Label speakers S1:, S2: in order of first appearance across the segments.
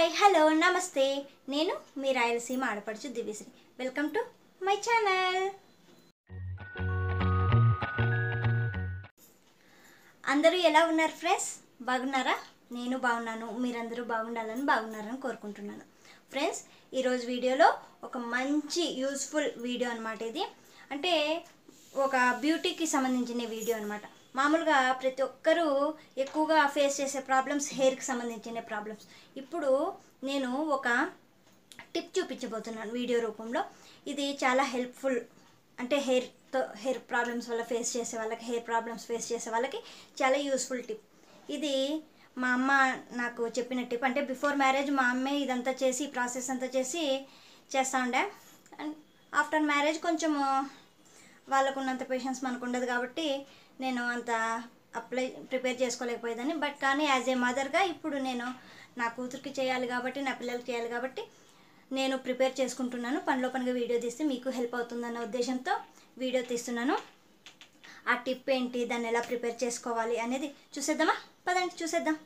S1: hi hello నమస్తే నేను మీ రాయలసీమ ఆడపడుచు Divyasri welcome to my channel అందరూ ఎలా ఉన్నారు ఫ్రెండ్స్ బాగున్నారా నేను బాగున్నాను మీరందరూ బాగుండాలని బాగున్నారని కోరుకుంటున్నాను ఫ్రెండ్స్ ఈరోజు వీడియోలో ఒక మంచి యూస్ఫుల్ వీడియో అనమాట ఇది అంటే ఒక బ్యూటీకి సంబంధించిన వీడియో అనమాట మామూలుగా ప్రతి ఒక్కరూ ఎక్కువగా ఫేస్ చేసే ప్రాబ్లమ్స్ హెయిర్కి సంబంధించిన ప్రాబ్లమ్స్ ఇప్పుడు నేను ఒక టిప్ చూపించబోతున్నాను వీడియో రూపంలో ఇది చాలా హెల్ప్ఫుల్ అంటే హెయిర్తో హెయిర్ ప్రాబ్లమ్స్ వల్ల ఫేస్ చేసే వాళ్ళకి హెయిర్ ప్రాబ్లమ్స్ ఫేస్ చేసే వాళ్ళకి చాలా యూస్ఫుల్ టిప్ ఇది మా అమ్మ నాకు చెప్పిన టిప్ అంటే బిఫోర్ మ్యారేజ్ మా అమ్మే ఇదంతా చేసి ఈ ప్రాసెస్ అంతా చేసి చేస్తూ ఉండే అండ్ ఆఫ్టర్ మ్యారేజ్ కొంచెము వాళ్ళకు ఉన్నంత పేషెన్స్ మనకు ఉండదు కాబట్టి నేను అంత అప్లై ప్రిపేర్ చేసుకోలేకపోయేదాన్ని బట్ కానీ యాజ్ ఏ మదర్గా ఇప్పుడు నేను నా కూతురికి చేయాలి కాబట్టి నా పిల్లలకి చేయాలి కాబట్టి నేను ప్రిపేర్ చేసుకుంటున్నాను పనిలో పనిగా వీడియో తీస్తే మీకు హెల్ప్ అవుతుందన్న ఉద్దేశంతో వీడియో తీస్తున్నాను ఆ టిప్ ఏంటి దాన్ని ఎలా ప్రిపేర్ చేసుకోవాలి అనేది చూసేద్దామా పదండి చూసేద్దాం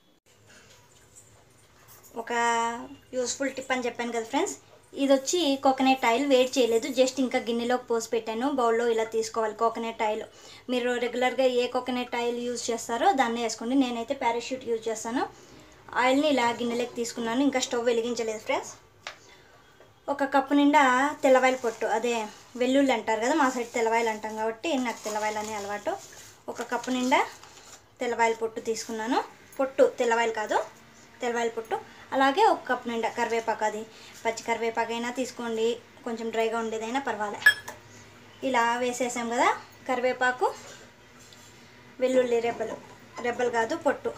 S1: ఒక యూస్ఫుల్ టిప్ అని చెప్పాను కదా ఫ్రెండ్స్ ఇది వచ్చి కోకోనట్ ఆయిల్ వేడి చేయలేదు జస్ట్ ఇంకా గిన్నెలోకి పోసి పెట్టాను బౌల్లో ఇలా తీసుకోవాలి కోకోనట్ ఆయిల్ మీరు రెగ్యులర్గా ఏ కోకోనట్ ఆయిల్ యూజ్ చేస్తారో దాన్ని వేసుకోండి నేనైతే పారాషూట్ యూజ్ చేస్తాను ఆయిల్ని ఇలా గిన్నెలోకి తీసుకున్నాను ఇంకా స్టవ్ వెలిగించలేదు ఫ్రెండ్స్ ఒక కప్పు నిండా తెల్లవాయల పొట్టు అదే వెల్లుల్లి అంటారు కదా మా సైడ్ తెల్లవాయలు అంటాం కాబట్టి నాకు తెల్లవాయలు అనే అలవాటు ఒక కప్పు నిండా తెల్లవాయల పొట్టు తీసుకున్నాను పొట్టు తెల్లవాయలు కాదు తెల్లవాయల పొట్టు అలాగే ఒక కప్పు నిండా కరివేపాకు అది పచ్చి కరివేపాకు అయినా తీసుకోండి కొంచెం డ్రైగా ఉండేదైనా పర్వాలే ఇలా వేసేసాం కదా కరివేపాకు వెల్లుల్లి రెబ్బలు రెబ్బలు కాదు పొట్టు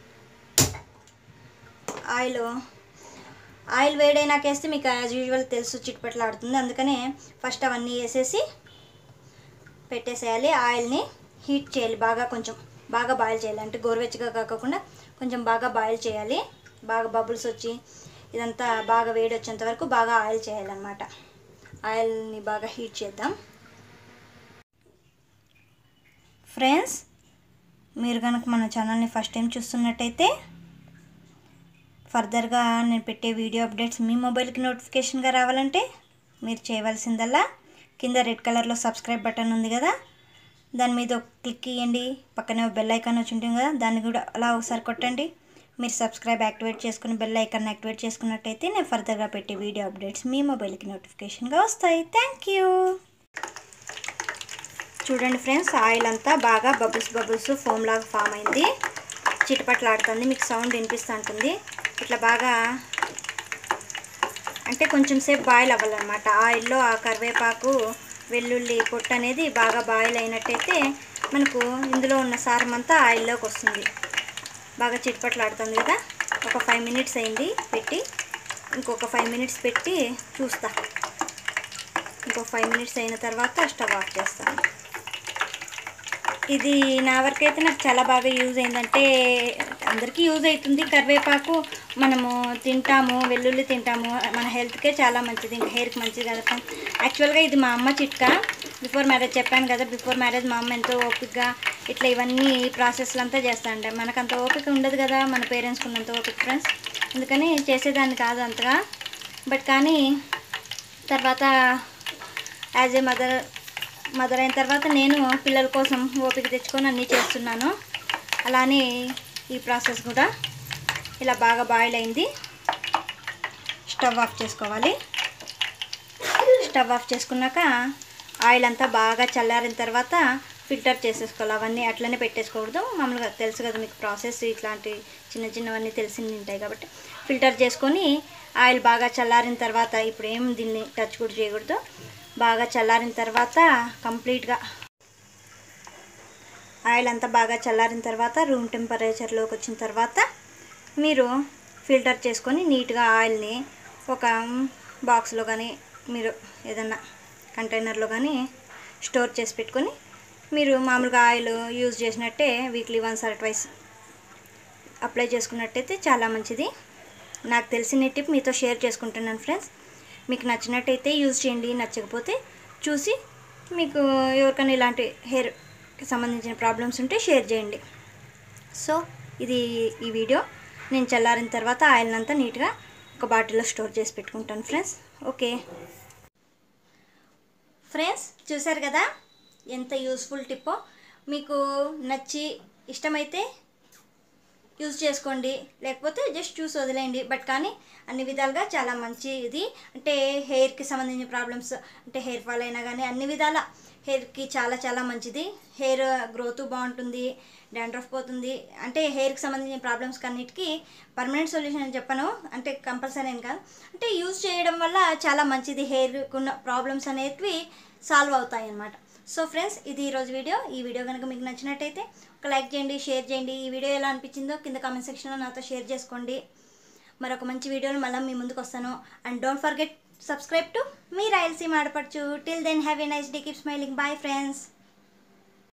S1: ఆయిల్ ఆయిల్ వేడైనాకేస్తే మీకు యాజ్ యూజువల్ తెలుసు చిట్పట్లాడుతుంది అందుకనే ఫస్ట్ అవన్నీ వేసేసి పెట్టేసేయాలి ఆయిల్ని హీట్ చేయాలి బాగా కొంచెం బాగా బాయిల్ చేయాలి అంటే గోరువెచ్చగా కాకుండా కొంచెం బాగా బాయిల్ చేయాలి బాగా బబుల్స్ వచ్చి ఇదంతా బాగా వేడి వచ్చేంత వరకు బాగా ఆయిల్ చేయాలన్నమాట ఆయిల్ని బాగా హీట్ చేద్దాం ఫ్రెండ్స్ మీరు కనుక మన ఛానల్ని ఫస్ట్ టైం చూస్తున్నట్టయితే ఫర్దర్గా నేను పెట్టే వీడియో అప్డేట్స్ మీ మొబైల్కి నోటిఫికేషన్గా రావాలంటే మీరు చేయవలసిందల్లా కింద రెడ్ కలర్లో సబ్స్క్రైబ్ బటన్ ఉంది కదా దాని మీద ఒక క్లిక్ ఇవ్వండి పక్కనే ఒక బెల్ ఐకాన్ వచ్చి ఉంటుంది కదా దాన్ని కూడా అలా ఒకసారి కొట్టండి మీరు సబ్స్క్రైబ్ యాక్టివేట్ చేసుకుని బెల్ ఐకాన్ యాక్టివేట్ చేసుకున్నట్టయితే నేను ఫర్దర్గా పెట్టే వీడియో అప్డేట్స్ మీ మొబైల్కి నోటిఫికేషన్గా వస్తాయి థ్యాంక్ యూ చూడండి ఫ్రెండ్స్ ఆయిల్ అంతా బాగా బబుల్స్ బబుల్స్ ఫోమ్ లాగా ఫామ్ అయింది చిటపట్లాడుతుంది మీకు సౌండ్ వినిపిస్తూ ఉంటుంది ఇట్లా బాగా అంటే కొంచెం సేపు బాయిల్ అవ్వాలన్నమాట ఆయిల్లో ఆ కరివేపాకు వెల్లుల్లి పొట్టు అనేది బాగా బాయిల్ అయినట్టయితే మనకు ఇందులో ఉన్న సారం అంతా ఆయిల్లోకి వస్తుంది బాగా చిట్పట్లాడుతుంది కదా ఒక ఫైవ్ మినిట్స్ అయింది పెట్టి ఇంకొక ఫైవ్ మినిట్స్ పెట్టి చూస్తా ఇంకొక ఫైవ్ మినిట్స్ అయిన తర్వాత స్టవ్ ఆఫ్ చేస్తాను ఇది నా వరకు అయితే నాకు చాలా బాగా యూజ్ అయిందంటే అందరికీ యూజ్ అవుతుంది కరివేపాకు మనము తింటాము వెల్లుల్లి తింటాము మన హెల్త్కే చాలా మంచిది ఇంకా హెయిర్కి మంచిది కదా యాక్చువల్గా ఇది మా అమ్మ చిట్కా బిఫోర్ మ్యారేజ్ చెప్పాను కదా బిఫోర్ మ్యారేజ్ మా అమ్మ ఎంతో ఓపికగా ఇట్లా ఇవన్నీ ప్రాసెస్లు అంతా చేస్తా అంటే మనకు అంత ఓపిక ఉండదు కదా మన పేరెంట్స్కి ఉన్నంత ఓపిక ఫ్రెండ్స్ అందుకని చేసేదాన్ని కాదు అంతగా బట్ కానీ తర్వాత యాజ్ ఏ మదర్ మదర్ అయిన తర్వాత నేను పిల్లల కోసం ఓపిక తెచ్చుకొని అన్నీ చేస్తున్నాను అలానే ఈ ప్రాసెస్ కూడా ఇలా బాగా బాయిల్ అయింది స్టవ్ ఆఫ్ చేసుకోవాలి స్టవ్ ఆఫ్ చేసుకున్నాక ఆయిల్ అంతా బాగా చల్లారిన తర్వాత ఫిల్టర్ చేసేసుకోవాలి అవన్నీ అట్లనే పెట్టేసుకోకూడదు మామూలుగా తెలుసు కదా మీకు ప్రాసెస్ ఇట్లాంటి చిన్న చిన్నవన్నీ తెలిసి ఉంటాయి కాబట్టి ఫిల్టర్ చేసుకొని ఆయిల్ బాగా చల్లారిన తర్వాత ఇప్పుడు ఏం దీన్ని టచ్ కూడా చేయకూడదు బాగా చల్లారిన తర్వాత కంప్లీట్గా ఆయిల్ అంతా బాగా చల్లారిన తర్వాత రూమ్ టెంపరేచర్లోకి వచ్చిన తర్వాత మీరు ఫిల్టర్ చేసుకొని నీట్గా ఆయిల్ని ఒక బాక్స్లో కానీ మీరు ఏదన్నా కంటైనర్లో కానీ స్టోర్ చేసి పెట్టుకొని మీరు మామూలుగా ఆయిల్ యూజ్ చేసినట్టే weekly once or twice apply చేసుకున్నట్టయితే చాలా మంచిది నాకు తెలిసిన టిప్ మీతో షేర్ చేసుకుంటున్నాను ఫ్రెండ్స్ మీకు నచ్చినట్టయితే యూజ్ చేయండి నచ్చకపోతే చూసి మీకు ఎవరికైనా ఇలాంటి హెయిర్కి సంబంధించిన ప్రాబ్లమ్స్ ఉంటే షేర్ చేయండి సో ఇది ఈ వీడియో నేను చల్లారిన తర్వాత ఆయిల్ అంతా నీట్గా ఒక బాటిల్లో స్టోర్ చేసి పెట్టుకుంటాను ఫ్రెండ్స్ ఓకే ఫ్రెండ్స్ చూసారు కదా ఎంత యూస్ఫుల్ టిప్పో మీకు నచ్చి ఇష్టమైతే యూజ్ చేసుకోండి లేకపోతే జస్ట్ చూసి వదిలేయండి బట్ కానీ అన్ని విధాలుగా చాలా మంచి ఇది అంటే హెయిర్కి సంబంధించిన ప్రాబ్లమ్స్ అంటే హెయిర్ ఫాల్ అయినా కానీ అన్ని విధాల హెయిర్కి చాలా చాలా మంచిది హెయిర్ గ్రోత్ బాగుంటుంది డాండ్రఫ్ పోతుంది అంటే హెయిర్కి సంబంధించిన ప్రాబ్లమ్స్ అన్నిటికీ పర్మనెంట్ సొల్యూషన్ అని చెప్పను అంటే కంపల్సరీ అని కాదు అంటే యూజ్ చేయడం వల్ల చాలా మంచిది హెయిర్కి ఉన్న ప్రాబ్లమ్స్ అనేటివి సాల్వ్ అవుతాయి అన్నమాట సో ఫ్రెండ్స్ ఇది ఈరోజు వీడియో ఈ వీడియో కనుక మీకు నచ్చినట్టయితే ఒక లైక్ చేయండి షేర్ చేయండి ఈ వీడియో ఎలా అనిపించిందో కింద కామెంట్ సెక్షన్లో నాతో షేర్ చేసుకోండి మరొక మంచి వీడియోలు మళ్ళీ మీ ముందుకు వస్తాను and don't forget subscribe to మీ రాయలసీమ ఆడపడుచు till then have a nice day keep smiling bye friends